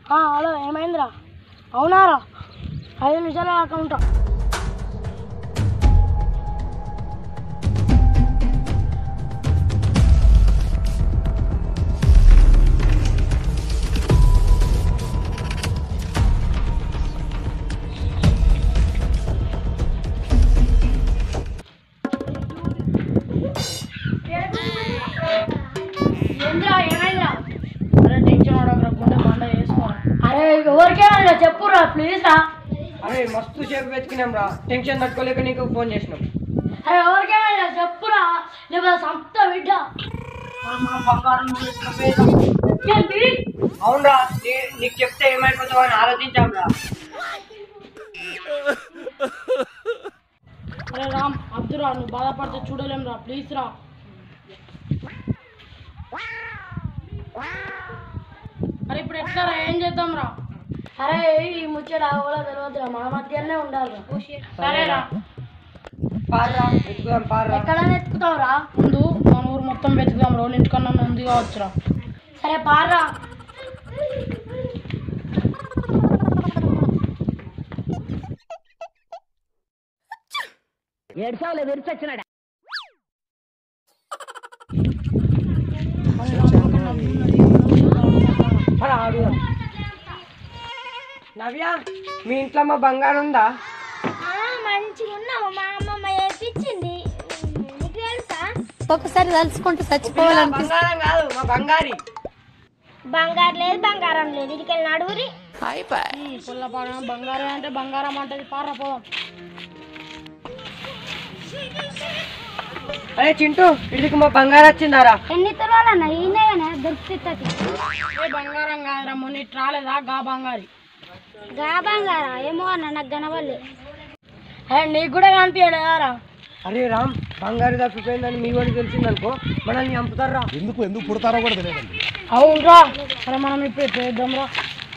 Hello ఏమైందిరా అవునారా ఐదు నిమిషాలు దాకా ఉంటా ఏంద్రా ఏమైందిరా అరే టెన్షన్ పడకరా గుండె మండ చేసుకోరా అరే ఎవరికేమైనా చెప్పురా ప్లీజ్ రా అరే మస్తు సేపు వెతికినాం రా టెన్షన్ తట్టుకోలేక నీకు ఫోన్ చేసినాం అరే ఎవరికేమైనా చెప్పురా లేకపోతే సంత బిడ్డ మా బంగారం తీసుకుపోయేద్దాం. ఏంటి? అవునరా నీ- నీకు చెప్తే ఏమైపోతావు అని ఆలోచించాం రా అరే రామ్ అబ్దురా నువ్వు బాధపడితే చూడలేం రా ప్లీజ్ రా అరే ఇప్పుడు ఎట్లా రా ఏం చేద్దాం రా అరే ఈ ముచ్చట కూడా తెలియదురా మన మధ్యనే ఉండాలి సరేరా పార్రా వెతుకుదాం పార్రా ఎక్కడ వెతుకుతావు రా ముందు మన ఊరు మొత్తం వెతుకుదాం రోల్ ఇంటికన్నా ఉంది కావచ్చురా సరే పార్రా పద, ఆడుదాం నవ్య మీ ఇంట్లో మా బంగారం ఉందా మంచిగా ఉన్నావు మా అమ్మమ్మ చేపించింది నీకు తెలుసా ఒక్కొక్కసారి తలుచుకుంటూ పిల్ల, చచ్చిపోవాలనిపిస్తుంది బంగారం కాదు మా బంగారి బంగారు లేదు బంగారం లేదు ఇటుకెళ్ళి నడువురి పుల్లపాడ బంగారం అంటే బంగారం అంటది పార్రా పోదాం అరే చింటూ ఇడికి మా బంగారం వచ్చిందారా ఎన్ని తులాలన్న ఈయనగానే దొరుకుతుంది ఏ బంగారం కాదురా మొన్న ఇటు రాలేదా గా బంగారి గా బంగారా ఏమో అన్న నాకు కనవలే అరే నీకు కూడా కనిపించలేదారా అరే రామ్ బంగారు తప్పిపోయిందని మీ వాడికి తెలిసిందనుకో మనల్ని చంపుతారా ఎందుకు ఎందుకు పుడతారో కూడా తెలియదండి అవునరా అరే మనం ఇప్పుడు చేద్దాం రా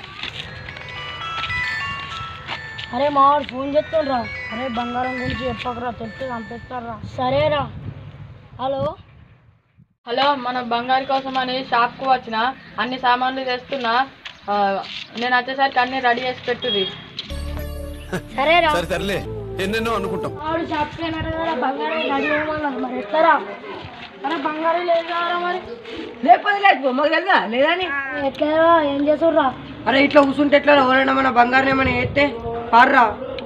అరే మావాడు ఫోన్ చేస్తుండ్రా అరే బంగారం గురించి చెప్పకరా తెలిస్తే చంపేస్తారా సరేరా హలో హలో మన బంగారు కోసం అని షాప్కు వచ్చిన అన్ని సామాన్లు తెస్తున్నా ఆ, నేను వచ్చేసరికి అన్ని రెడీ చేసి పెట్టుది సరేరా సరే సర్లే ఎన్నెన్నో అనుకుంటాం మావాడు చెప్పినాడు కదా బంగారం రెడీ అవ్వమన్నారు మరి ఎట్లరా అరే బంగారం లేదా మరి లేకపోతే లేకపో మాకు తెలుసా లేదని ఎట్లరా ఏం చేస్తుర్రా అరే ఇట్లా కూర్చుంటే ఎట్లా ఎవరైనా మన బంగారం ఏమైనా ఎత్తే పార్రా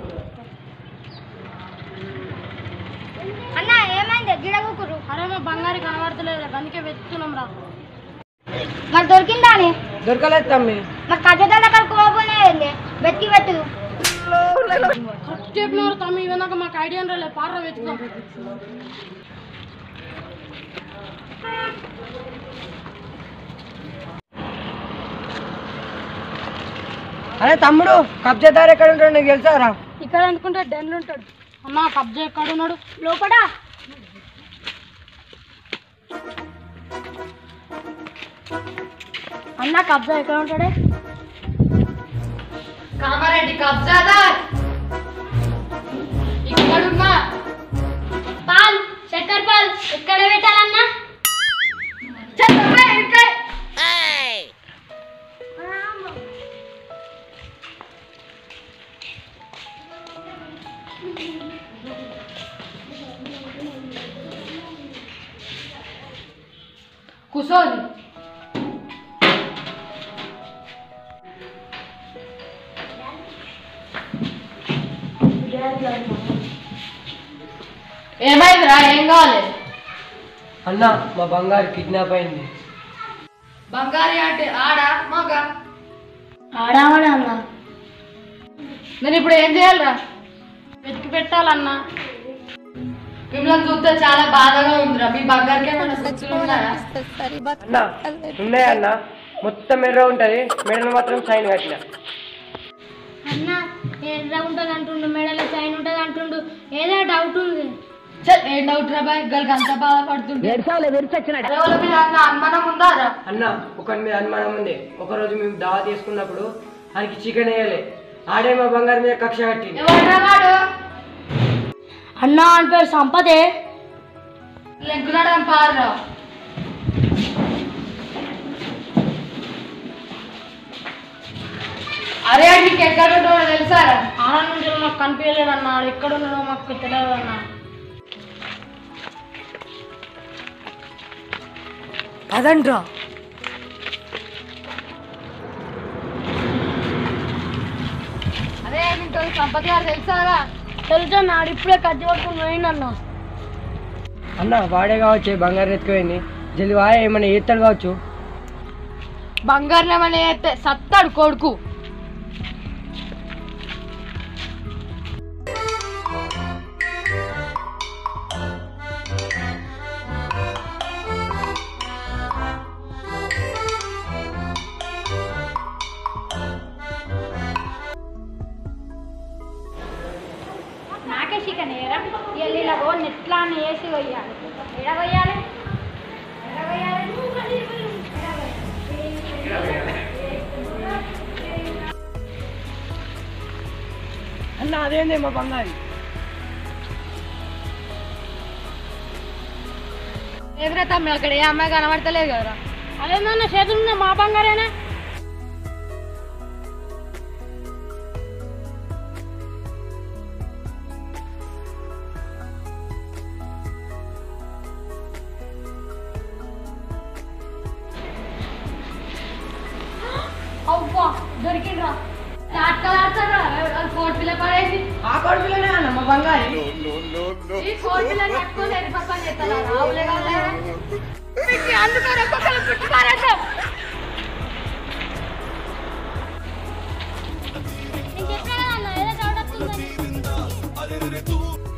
అన్న ఏమైంది గిడగుకురు అరే మా బంగారు కనబడతలేదు అందుకే వెతుకుతున్నాం రా మరి దొరికిందా అని దొరకలేదు తమ్మి మరి కట్టెదాల కడుకు పోకుండా వెతికి పెట్టు కరెక్ట్ చెప్పినారు తమ్మి ఇవన్నాక మాకు ఐడియా రాలే పార్రా వెతుకుదాం అరే తమ్ముడు కబ్జాదారు ఎక్కడ ఉంటాడు నీకు తెలుసా రా ఇక్కడ అనుకుంటే డెన్లు ఉంటాడు అన్న కబ్జా ఎక్కడ ఉన్నాడు లోపల అన్న కబ్జా ఎక్కడ ఉంటాడే కామారెడ్డి కబ్జాదార్ ఇక్కడున్నా పాల్ చక్కెర పాల్ ఎక్కడ పెట్టాలన్నా కూసోని ఏమైందిరా ఏం కావాలి అన్న మా బంగారు కిడ్నాప్ అయింది బంగారి అంటే ఆడ మగ ఆడామని అన్న నేను ఇప్పుడు ఏం చేయాలిరా వెతికి పెట్టాలన్నా మిమ్మల్ని చూస్తే చాలా బాధగా ఉందిరా మీ బంగారికి ఏమైనా గుర్తులు ఉన్నాయా సరే అన్న ఉన్నాయన్న మొత్తం ఎర్ర ఉంటది మెడలు మాత్రం సైన్ కట్టిన అన్న ఎర్ర ఉంటుంది అంటుండు మెడలో చైన్ ఉంటుంది అంటుండు ఏదో డౌట్ ఉంది చల్ ఏం డౌట్ రా బాయ్ గల్కి అంత బాధపడుతుంది అరే వాళ్ళ మీద అన్న అనుమానం ఉందా రా అన్న ఒకరి మీద అనుమానం ఉంది ఒకరోజు మేము దావా తీసుకున్నప్పుడు ఆయనకి చికెన్ వేయాలి ఆడే మా బంగారు మీద కక్ష కట్టింది ఎవడ్రా వాడు అన్న అని పేరు సంపదే లెగ్గునడం పారురా అరే నీకు ఎక్కడ ఉంటావో తెలుసా ఆనంద్ నుంచి మాకు కనిపించలేడు అన్న ఆడు ఎక్కడ ఉన్నాడో మాకు తెలియదు అన్న పదండ్రా అరే నీకు సంపత్ గారు తెలుసారా తెలుసా అన్న ఆడు ఇప్పుడే కత్తి పట్టుకుని పోయిండన్న అన్న వాడే కావచ్చు బంగారం ఎత్తుకుపోయింది జల్ది వాడే ఏమన్నా ఎత్తాడు కావచ్చు బంగారం ఏమని అయితే సత్తాడు కొడుకు నాకే చికెన్ ఏరా ఇవాళ ఇలా పో నెట్లా అని వేసి కొయ్యాలి ఎడ కొయ్యాలి ఎడ కొయ్యాలి అన్న అదేంది మా బంగారు ఎదురా తమ్మి అక్కడ ఏ అమ్మాయి కనబడతలేదు కదరా అదేందన్న చేతులున్న మా బంగారేనా అవ్వా దొరికిండ్రా నాటకాలు ఆడతారా కోట్ పిల్ల పడేసి ఆ కొడుకులోనే అన్న మా బంగారు ఈ కోట్ పిల్ల పట్టుకొని ఎన్ని పక్కన చేస్తారా రావులే కదా అందుకని ఒక్కొక్కరు చుట్టూ పారేద్దాం నేను చెప్పినా కదా అన్న ఏదో డౌట్ వస్తుందని